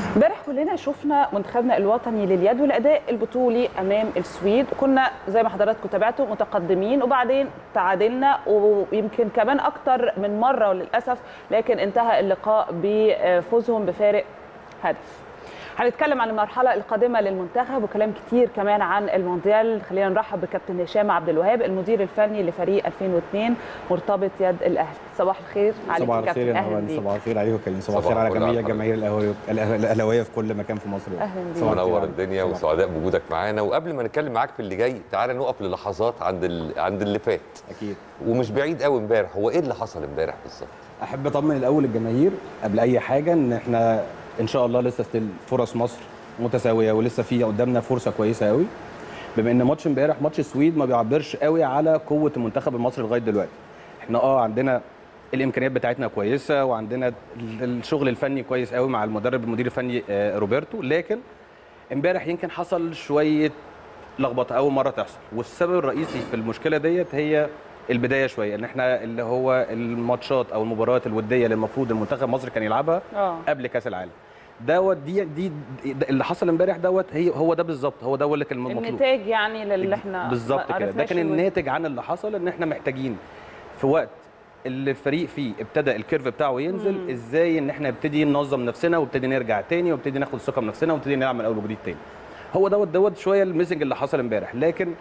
امبارح كلنا شفنا منتخبنا الوطني لليد والاداء البطولي امام السويد كنا زي ما حضراتكم تابعتوا متقدمين وبعدين تعادلنا ويمكن كمان اكتر من مره وللاسف لكن انتهى اللقاء بفوزهم بفارق هدف هنتكلم عن المرحلة القادمة للمنتخب وكلام كتير كمان عن المونديال خلينا نرحب بكابتن هشام عبد الوهاب المدير الفني لفريق 2002 مرتبط يد الاهلي صباح الخير عليك صباح الخير يا نهوان صباح الخير عليكم كريم صباح الخير على جميع جماهير الاهلاويه في كل مكان في مصر اهلا بيك منور الدنيا وسعداء بوجودك معانا وقبل ما نتكلم معاك في اللي جاي تعالى نقف للحظات عند ال... عند اللي فات اكيد ومش بعيد قوي امبارح هو ايه اللي حصل امبارح بالظبط احب اطمن الاول الجماهير قبل اي حاجه ان احنا ان شاء الله لسه ستيل فرص مصر متساويه ولسه في قدامنا فرصه كويسه قوي بما ان ماتش امبارح ماتش السويد ما بيعبرش قوي على قوه المنتخب المصري لغايه دلوقتي احنا اه عندنا الامكانيات بتاعتنا كويسه وعندنا الشغل الفني كويس قوي مع المدرب المدير الفني روبرتو لكن امبارح يمكن حصل شويه لخبطه اول مره تحصل والسبب الرئيسي في المشكله ديت هي البدايه شويه ان احنا اللي هو الماتشات او المباريات الوديه اللي المفروض المنتخب مصر كان يلعبها آه. قبل كاس العالم دوت دي دي اللي حصل امبارح دوت هي هو ده بالظبط هو ده اللي كان المطلوب النتاج يعني للي احنا بالظبط كده ده كان الناتج عن اللي حصل ان احنا محتاجين في وقت اللي الفريق فيه ابتدى الكيرف بتاعه ينزل مم. ازاي ان احنا نبتدي ننظم نفسنا وابتدي نرجع تاني وابتدي ناخد ثقه بنفسنا وابتدي نلعب من اول وجديد تاني هو دوت دوت شويه الميسنج اللي حصل امبارح لكن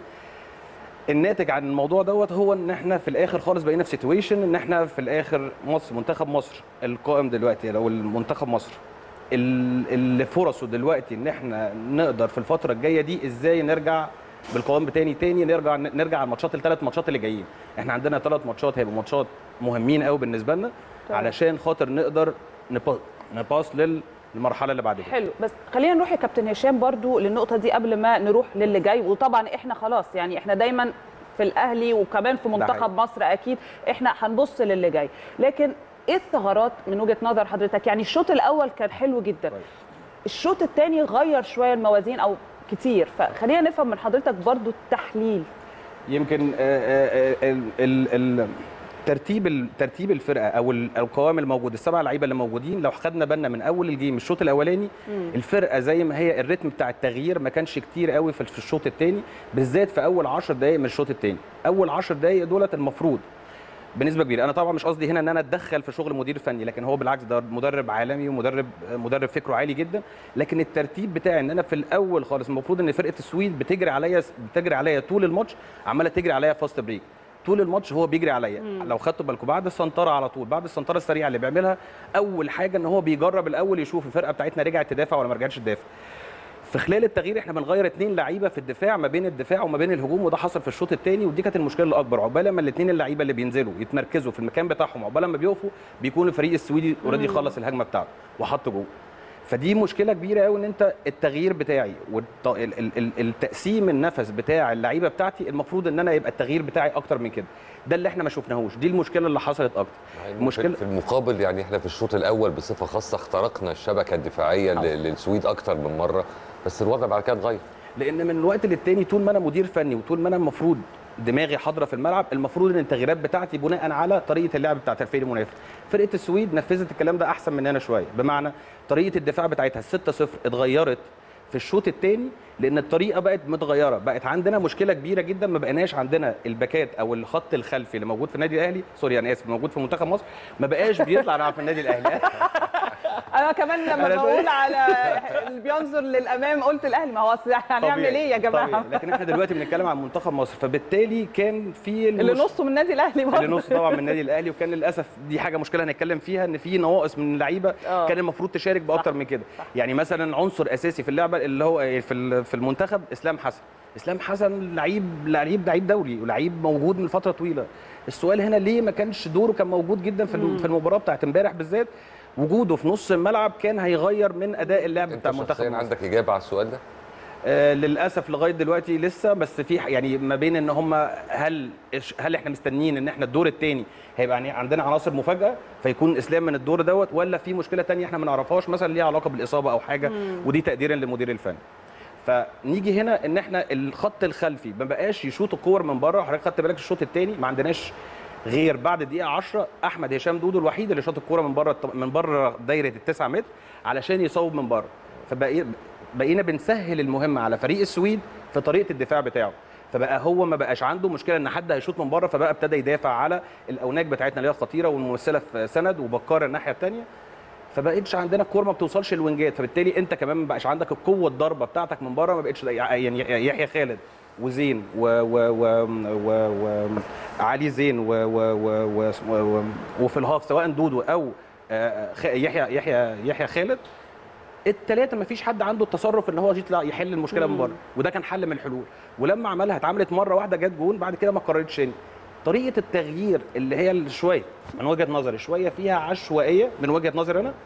الناتج عن الموضوع دوت هو ان احنا في الاخر خالص بقينا في سيتويشن ان احنا في الاخر مصر منتخب مصر القائم دلوقتي لو المنتخب مصر اللي فرصه دلوقتي ان احنا نقدر في الفتره الجايه دي ازاي نرجع بالقوام تاني تاني نرجع نرجع على الماتشات الثلاث ماتشات اللي جايين احنا عندنا ثلاث ماتشات هيبقوا ماتشات مهمين قوي بالنسبه لنا علشان خاطر نقدر نباص للمرحله اللي بعد كده حلو بس خلينا نروح يا كابتن هشام برضو للنقطه دي قبل ما نروح للي جاي وطبعا احنا خلاص يعني احنا دايما في الاهلي وكمان في منتخب مصر اكيد احنا هنبص للي جاي لكن ايه الثغرات من وجهه نظر حضرتك يعني الشوط الاول كان حلو جدا الشوط الثاني غير شويه الموازين او كتير فخلينا نفهم من حضرتك برضو التحليل يمكن ترتيب ترتيب الفرقه او القوام الموجود السبع لعيبه اللي موجودين لو خدنا بالنا من اول الجيم الشوط الاولاني مم. الفرقه زي ما هي الريتم بتاع التغيير ما كانش كتير قوي في الشوط الثاني بالذات في اول 10 دقائق من الشوط الثاني اول 10 دقائق دولت المفروض بنسبه كبيره انا طبعا مش قصدي هنا ان انا اتدخل في شغل مدير فني لكن هو بالعكس ده مدرب عالمي ومدرب مدرب فكره عالي جدا لكن الترتيب بتاعي ان انا في الاول خالص المفروض ان فرقه السويد بتجري عليا بتجري عليا طول الماتش عماله تجري عليا فاست بريك طول الماتش هو بيجري عليا لو خدتوا بالكم بعد السنطره على طول بعد السنطره السريعه اللي بيعملها اول حاجه ان هو بيجرب الاول يشوف الفرقه بتاعتنا رجعت تدافع ولا ما رجعتش تدافع في خلال التغيير احنا بنغير اثنين لعيبه في الدفاع ما بين الدفاع وما بين الهجوم وده حصل في الشوط الثاني ودي كانت المشكله الاكبر عقبال ما الاثنين اللعيبه اللي بينزلوا يتمركزوا في المكان بتاعهم عقبال ما بيقفوا بيكون الفريق السويدي اوريدي خلص الهجمه بتاعته وحط جول فدي مشكله كبيره قوي ان انت التغيير بتاعي والتقسيم النفس بتاع اللعيبه بتاعتي المفروض ان انا يبقى التغيير بتاعي اكتر من كده ده اللي احنا ما شفناهوش دي المشكله اللي حصلت اكتر المشكله في المقابل يعني احنا في الشوط الاول بصفه خاصه اخترقنا الشبكه الدفاعيه أوه. للسويد اكتر من مره بس الوضع بعد كده اتغير لان من الوقت للتاني طول ما انا مدير فني وطول ما انا المفروض دماغي حاضره في الملعب المفروض ان التغييرات بتاعتي بناء على طريقه اللعب بتاعت الفريق المنافس فرقه السويد نفذت الكلام ده احسن مننا شويه بمعنى طريقه الدفاع بتاعتها 6-0 اتغيرت في الشوط الثاني لان الطريقه بقت متغيره بقت عندنا مشكله كبيره جدا ما بقيناش عندنا الباكات او الخط الخلفي اللي موجود في النادي الاهلي سوري انا اسف موجود في منتخب مصر ما بقاش بيطلع في النادي الاهلي انا كمان لما بقول على اللي بينظر للامام قلت الاهلي ما هو هنعمل ايه يا جماعه طبيعي. لكن احنا دلوقتي بنتكلم عن منتخب مصر فبالتالي كان في المش... اللي نصه من النادي الاهلي برضه اللي نصه طبعا من النادي الاهلي وكان للاسف دي حاجه مشكله هنتكلم فيها ان في نواقص من اللعيبه كان المفروض تشارك باكتر من كده يعني مثلا عنصر اساسي في اللعبه اللي هو في في المنتخب اسلام حسن اسلام حسن لعيب لعيب لعيب دولي ولعيب موجود من فتره طويله السؤال هنا ليه ما كانش دوره كان موجود جدا في في المباراه بتاعت امبارح بالذات وجوده في نص الملعب كان هيغير من اداء اللعب بتاع المنتخب انت عندك اجابه على السؤال ده آه للاسف لغايه دلوقتي لسه بس في يعني ما بين ان هم هل هل احنا مستنيين ان احنا الدور الثاني هيبقى يعني عندنا عناصر مفاجاه فيكون اسلام من الدور دوت ولا في مشكله ثانيه احنا ما نعرفهاش مثلا ليها علاقه بالاصابه او حاجه مم. ودي تقديرا للمدير الفني فنيجي هنا ان احنا الخط الخلفي ما بقاش يشوط الكور من بره حضرتك خدت بالك الشوط الثاني ما عندناش غير بعد الدقيقه 10 احمد هشام دودو الوحيد اللي شاط الكوره من بره الط- من بره دايره التسعة متر علشان يصوب من بره فبقينا بنسهل المهمه على فريق السويد في طريقه الدفاع بتاعه فبقى هو ما بقاش عنده مشكله ان حد هيشوط من بره فبقى ابتدى يدافع على الاوناج بتاعتنا اللي هي الخطيره والممثله في سند وبكار الناحيه الثانيه فبقيتش عندنا الكوره ما بتوصلش الوينجات فبالتالي انت كمان ما بقاش عندك القوه الضربه بتاعتك من بره ما بقتش يعني يحيى خالد وزين و و و و و علي زين و و و و و وفي الهاف سواء دودو او آه، خ- يحيى يحيى يحيى خالد الثلاثه ما فيش حد عنده التصرف ان هو يطلع يحل المشكله من بره وده كان حل من الحلول ولما عملها اتعملت مره واحده جت جون بعد كده ما قررتش تاني طريقه التغيير اللي هي اللي شويه من وجهه نظري شويه فيها عشوائيه من وجهه نظري انا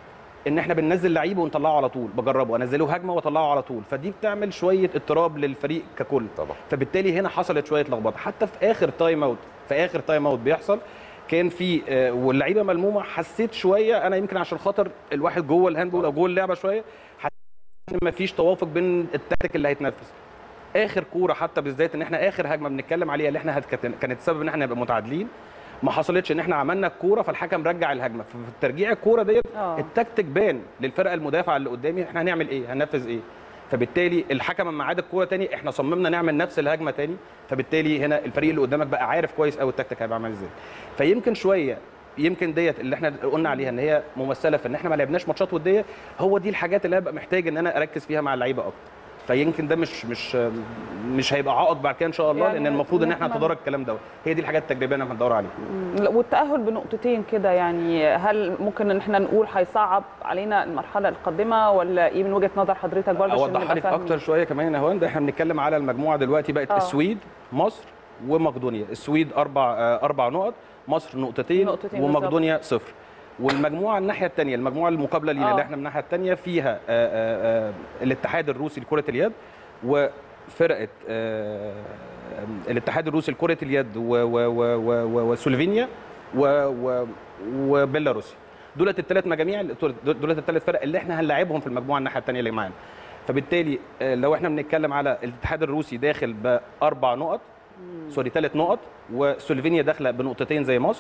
ان احنا بننزل لعيب ونطلعه على طول بجربه انزله هجمه واطلعه على طول فدي بتعمل شويه اضطراب للفريق ككل طبعا فبالتالي هنا حصلت شويه لخبطه حتى في اخر تايم اوت في اخر تايم اوت بيحصل كان في آه، واللعيبه ملمومه حسيت شويه انا يمكن عشان خاطر الواحد جوه الهاندبول او جوه اللعبه شويه حسيت ان مفيش توافق بين التكتيك اللي هيتنفذ اخر كوره حتى بالذات ان احنا اخر هجمه بنتكلم عليها اللي احنا هت- كانت كانت سبب ان احنا نبقى متعادلين ما حصلتش ان احنا عملنا الكوره فالحكم رجع الهجمه في ترجيع الكوره ديت آه. التكتيك بان للفرقه المدافعه اللي قدامي احنا هنعمل ايه هننفذ ايه فبالتالي الحكم لما عاد الكوره تاني احنا صممنا نعمل نفس الهجمه تاني فبالتالي هنا الفريق اللي قدامك بقى عارف كويس قوي التكتيك هيبقى عامل ازاي فيمكن شويه يمكن ديت اللي احنا قلنا عليها ان هي ممثله في ان احنا ما لعبناش ماتشات وديه هو دي الحاجات اللي هبقى محتاج ان انا اركز فيها مع اللعيبه اكتر فيمكن ده مش مش مش هيبقى عائق بعد كده ان شاء الله يعني لان المفروض ان احنا نتمنى. نتدارك الكلام ده هي دي الحاجات التجريبيه اللي احنا بندور عليها والتأهل بنقطتين كده يعني هل ممكن ان احنا نقول هيصعب علينا المرحلة القادمة ولا ايه من وجهة نظر حضرتك برضه عشان اوضح نبقى لك فاهمين؟ اكتر شويه كمان يا هوند احنا بنتكلم على المجموعه دلوقتي بقت آه. السويد مصر ومقدونيا السويد اربع آه، اربع نقط مصر نقطتين, نقطتين ومقدونيا صفر والمجموعه الناحيه الثانيه المجموعه المقابله لينا آه. اللي احنا من الناحيه الثانيه فيها آه، آه، آه، الاتحاد الروسي لكره اليد وفرقه آه، آه، الاتحاد الروسي لكره اليد و- و- و- و- و- وسلوفينيا و- و- وبيلاروسيا دولت الثلاث مجاميع دولت الثلاث فرق اللي احنا هنلاعبهم في المجموعه الناحيه الثانيه اللي معانا فبالتالي آه، لو احنا بنتكلم على الاتحاد الروسي داخل باربع نقط سوري ثلاث نقط وسلوفينيا داخله بنقطتين زي مصر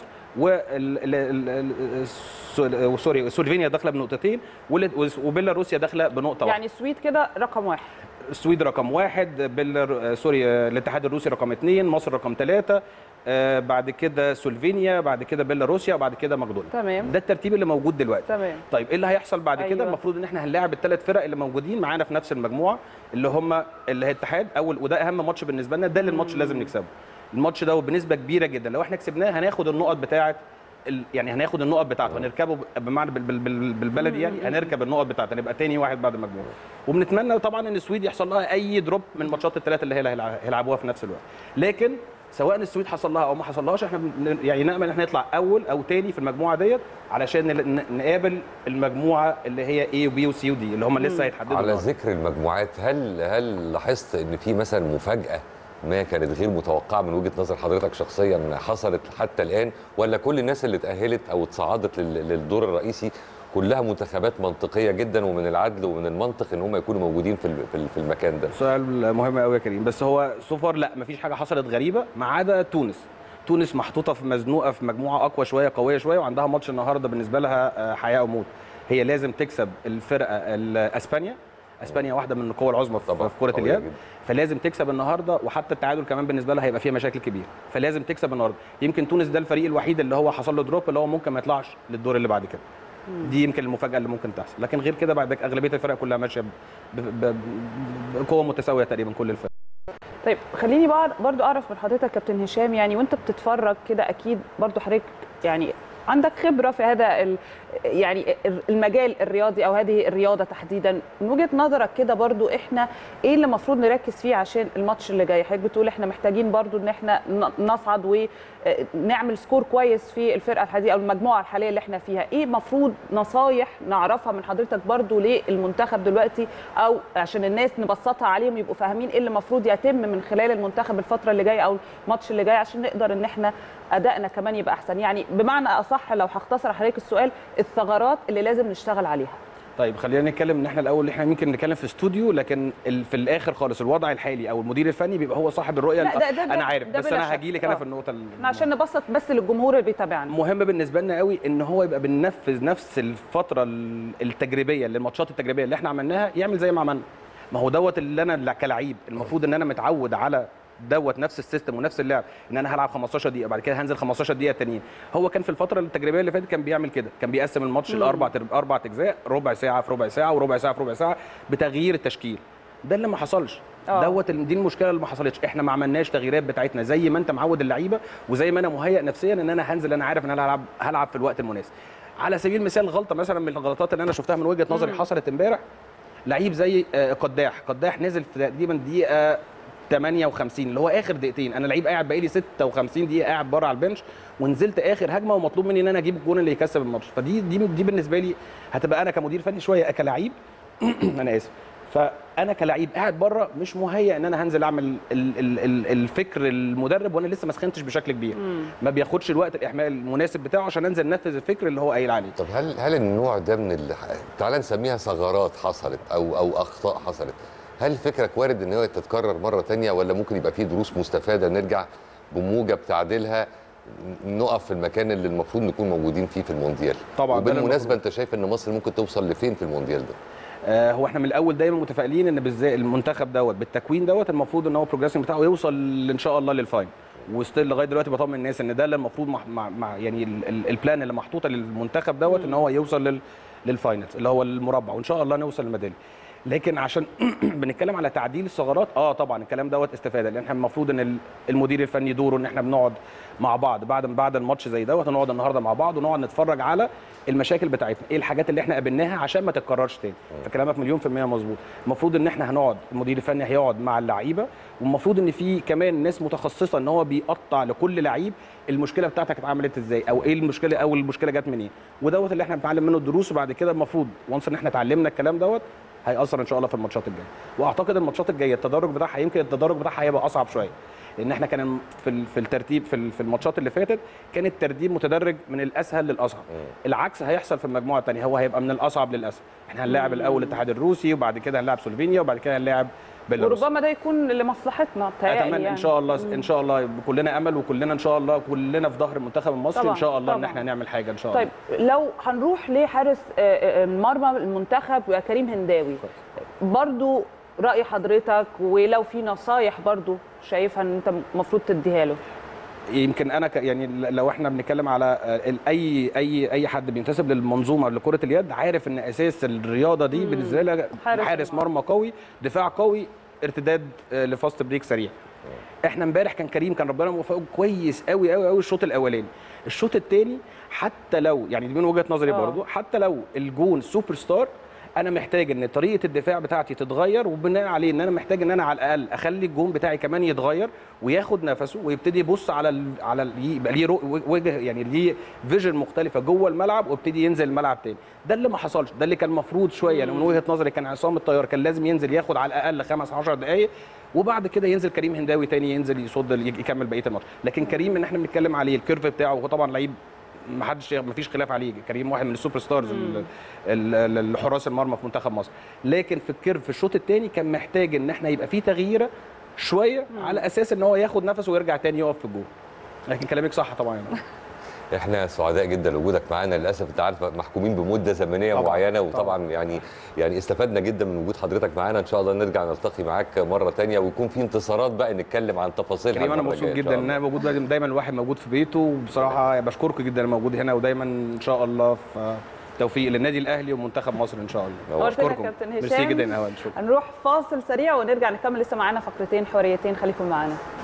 و سوري سلوفينيا داخله بنقطتين وال- وبيلاروسيا داخله بنقطه واحده يعني السويد كده رقم واحد السويد رقم واحد بيلر سوري آه، الاتحاد الروسي رقم اثنين مصر رقم ثلاثه آه، بعد كده سلوفينيا بعد كده بيلاروسيا وبعد كده مقدونيا تمام ده الترتيب اللي موجود دلوقتي تمام طيب ايه اللي هيحصل بعد أيوة. كده المفروض ان احنا هنلاعب الثلاث فرق اللي موجودين معانا في نفس المجموعه اللي هم اللي هي الاتحاد اول وده اهم ماتش بالنسبه لنا ده اللي الماتش لازم نكسبه الماتش ده بنسبه كبيره جدا لو احنا كسبناه هناخد النقط بتاعه ال- يعني هناخد النقط بتاعته هنركبه ب- بمعنى بال- بال- بال- بالبلدي يعني هنركب النقط بتاعته هنبقى تاني واحد بعد المجموعه وبنتمنى طبعا ان السويد يحصل لها اي دروب من الماتشات الثلاثه اللي هي اللي هيلع- هيلعبوها في نفس الوقت لكن سواء السويد حصل لها او ما حصلهاش احنا بن- يعني نامل ان احنا نطلع اول او تاني في المجموعه ديت علشان نل- ن- نقابل المجموعه اللي هي A وبي وسي ودي اللي هم لسه هيتحددوا على النهاردة. ذكر المجموعات هل هل لاحظت ان في مثلا مفاجاه ما كانت غير متوقعه من وجهه نظر حضرتك شخصيا حصلت حتى الان ولا كل الناس اللي اتاهلت او اتصعدت لل- للدور الرئيسي كلها منتخبات منطقيه جدا ومن العدل ومن المنطق ان هم يكونوا موجودين في ال- في ال- في المكان ده سؤال مهم قوي يا كريم بس هو سوفر لا مفيش حاجه حصلت غريبه ما عدا تونس تونس محطوطه في مزنوقه في مجموعه اقوى شويه قويه شويه وعندها ماتش النهارده بالنسبه لها آه، حياه او موت هي لازم تكسب الفرقه ال- اسبانيا اسبانيا واحده من القوى العظمى في طبعا في كره قوية اليد جدا. فلازم تكسب النهارده وحتى التعادل كمان بالنسبه لها هيبقى فيها مشاكل كبيره فلازم تكسب النهارده يمكن تونس ده الفريق الوحيد اللي هو حصل له دروب اللي هو ممكن ما يطلعش للدور اللي بعد كده دي يمكن المفاجاه اللي ممكن تحصل لكن غير كده بعد اغلبيه الفرق كلها ماشيه ب- ب- ب- بقوه متساويه تقريبا كل الفرق طيب خليني بقى برضو اعرف من حضرتك كابتن هشام يعني وانت بتتفرج كده اكيد برضو حضرتك يعني عندك خبره في هذا ال- يعني المجال الرياضي او هذه الرياضه تحديدا من وجهه نظرك كده برضو احنا ايه اللي المفروض نركز فيه عشان الماتش اللي جاي حضرتك بتقول احنا محتاجين برضو ان احنا ن- نصعد ونعمل سكور كويس في الفرقه الحاليه او المجموعه الحاليه اللي احنا فيها ايه المفروض نصايح نعرفها من حضرتك برضو للمنتخب دلوقتي او عشان الناس نبسطها عليهم يبقوا فاهمين ايه اللي المفروض يتم من خلال المنتخب الفتره اللي جايه او الماتش اللي جاي عشان نقدر ان احنا ادائنا كمان يبقى احسن يعني بمعنى اصح لو هختصر على حضرتك السؤال الثغرات اللي لازم نشتغل عليها طيب خلينا نتكلم ان احنا الاول احنا ممكن نتكلم في استوديو لكن ال- في الاخر خالص الوضع الحالي او المدير الفني بيبقى هو صاحب الرؤيه لا، ده- ده- ده- انا عارف ده بس بلا انا شك. هاجي لك انا آه. في النقطه ال- احنا عشان نبسط بس للجمهور اللي بيتابعنا مهم بالنسبه لنا قوي ان هو يبقى بننفذ نفس الفتره ال- التجريبيه اللي الماتشات التجريبيه اللي احنا عملناها يعمل زي ما عملنا ما هو دوت اللي انا كلعيب المفروض ان انا متعود على دوت نفس السيستم ونفس اللعب ان انا هلعب 15 دقيقه بعد كده هنزل 15 دقيقه تانيين هو كان في الفتره التجريبيه اللي فاتت كان بيعمل كده كان بيقسم الماتش لاربع تر- اربع اجزاء ربع ساعه في ربع ساعه وربع ساعه في ربع ساعه بتغيير التشكيل ده اللي ما حصلش آه. دوت ال- دي المشكله اللي ما حصلتش احنا ما عملناش تغييرات بتاعتنا زي ما انت معود اللعيبه وزي ما انا مهيئ نفسيا ان انا هنزل انا عارف ان انا هلعب هلعب في الوقت المناسب على سبيل المثال غلطه مثلا من الغلطات اللي انا شفتها من وجهه نظري حصلت امبارح لعيب زي آه، قداح قداح نزل في تقريبا دقيقه 58 اللي هو اخر دقيقتين انا لعيب قاعد بقالي 56 دقيقه قاعد بره على البنش ونزلت اخر هجمه ومطلوب مني ان انا اجيب الجون اللي يكسب الماتش فدي دي دي بالنسبه لي هتبقى انا كمدير فني شويه كلاعب انا اسف فانا كلاعب قاعد بره مش مهيئ ان انا هنزل اعمل ال ال ال الفكر المدرب وانا لسه ما سخنتش بشكل كبير ما بياخدش الوقت الاحمال المناسب بتاعه عشان انزل انفذ الفكر اللي هو قايل عليه طب هل هل النوع ده من ال... تعال نسميها ثغرات حصلت او او اخطاء حصلت هل فكرك وارد ان هي تتكرر مره تانية ولا ممكن يبقى فيه دروس مستفاده نرجع بموجب تعديلها نقف في المكان اللي المفروض نكون موجودين فيه في المونديال طبعاً، ده اللي وبالمناسبه المفروض. انت شايف ان مصر ممكن توصل لفين في المونديال ده آه، هو احنا من الاول دايما متفائلين ان بالذات المنتخب دوت بالتكوين دوت المفروض ان هو البروجريسنج بتاعه يوصل ان شاء الله للفاينل وستيل لغايه دلوقتي بطمن الناس ان ده اللي المفروض مع, مع, مع يعني ال- ال- البلان اللي محطوطه للمنتخب دوت ان هو يوصل لل للفاينلز اللي هو المربع وان شاء الله نوصل للميداليه لكن عشان بنتكلم على تعديل الثغرات اه طبعا الكلام دوت استفاده لان احنا المفروض ان ال- المدير الفني دوره ان احنا بنقعد مع بعض بعد بعد الماتش زي دوت نقعد النهارده مع بعض ونقعد نتفرج على المشاكل بتاعتنا ايه الحاجات اللي احنا قابلناها عشان ما تتكررش تاني فكلامك مليون في الميه مظبوط المفروض ان احنا هنقعد المدير الفني هيقعد مع اللعيبه والمفروض ان في كمان ناس متخصصه ان هو بيقطع لكل لعيب المشكله بتاعتك اتعملت ازاي او ايه المشكله او المشكله جت منين ودوت اللي احنا بنتعلم منه الدروس وبعد كده المفروض وانس ان احنا اتعلمنا الكلام دوت هيأثر ان شاء الله في الماتشات الجايه واعتقد الماتشات الجايه التدرج بتاعها يمكن التدرج بتاعها هيبقى اصعب شويه لان احنا كان في ال- في الترتيب في ال- في الماتشات اللي فاتت كان الترتيب متدرج من الاسهل للاصعب العكس هيحصل في المجموعه الثانيه هو هيبقى من الاصعب للاسهل احنا هنلاعب الاول الاتحاد الروسي وبعد كده هنلاعب سلوفينيا وبعد كده هنلاعب بيلاروس وربما ده يكون لمصلحتنا بتهيألي اتمنى يعني. ان شاء الله ان شاء الله كلنا امل وكلنا ان شاء الله كلنا في ظهر المنتخب المصري طبعاً، ان شاء الله ان طبعاً. احنا نعمل حاجه ان شاء الله طيب لو هنروح لحارس آه، آه، مرمى المنتخب وكريم هنداوي برضو رأي حضرتك ولو في نصايح برضو شايفها ان انت المفروض تديها له يمكن انا ك... يعني لو احنا بنتكلم على آه، ال- اي اي اي حد بينتسب للمنظومه لكره اليد عارف ان اساس الرياضه دي بالنسبه لها حارس حارس المرمى. مرمى قوي دفاع قوي ارتداد آه، لفاست بريك سريع احنا امبارح كان كريم كان ربنا موفقه كويس قوي قوي قوي الشوط الاولاني الشوط الثاني حتى لو يعني دي من وجهه نظري آه. برضو حتى لو الجون سوبر ستار انا محتاج ان طريقه الدفاع بتاعتي تتغير وبناء عليه ان انا محتاج ان انا على الاقل اخلي الجون بتاعي كمان يتغير وياخد نفسه ويبتدي يبص على ال على ال يبقى ليه رو- وجه يعني ليه فيجن مختلفه جوه الملعب ويبتدي ينزل الملعب تاني ده اللي ما حصلش ده اللي كان المفروض شويه يعني من وجهه نظري كان عصام الطيار كان لازم ينزل ياخد على الاقل خمس 10 دقائق وبعد كده ينزل كريم هنداوي تاني ينزل يصد يكمل بقيه الماتش لكن كريم ان احنا بنتكلم عليه الكيرف بتاعه هو طبعا لعيب ما حدش ما فيش خلاف عليه كريم واحد من السوبر ستارز ال- ال- ال- الحراس المرمى في منتخب مصر لكن في الكيرف في الشوط الثاني كان محتاج ان احنا يبقى في تغييره شويه على اساس ان هو ياخد نفسه ويرجع تاني يقف في الجول لكن كلامك صح طبعا يعني. احنا سعداء جدا لوجودك معانا للاسف انت عارف محكومين بمده زمنيه طبعاً، معينه طبعاً. وطبعا يعني يعني استفدنا جدا من وجود حضرتك معانا ان شاء الله نرجع نلتقي معاك مره تانية ويكون في انتصارات بقى نتكلم عن تفاصيلها كريم انا المرة مبسوط الجاية إن جدا شاء ان الله. انا موجود دايما دايما الواحد موجود في بيته وبصراحه بشكركم جدا إن أنا موجود هنا ودايما ان شاء الله في توفيق للنادي الاهلي ومنتخب مصر ان شاء الله نورتنا يا بشكركم كابتن ميرسي هشام. جدا يا هوان شكرا هنروح فاصل سريع ونرجع نكمل لسه معانا فقرتين حواريتين خليكم معانا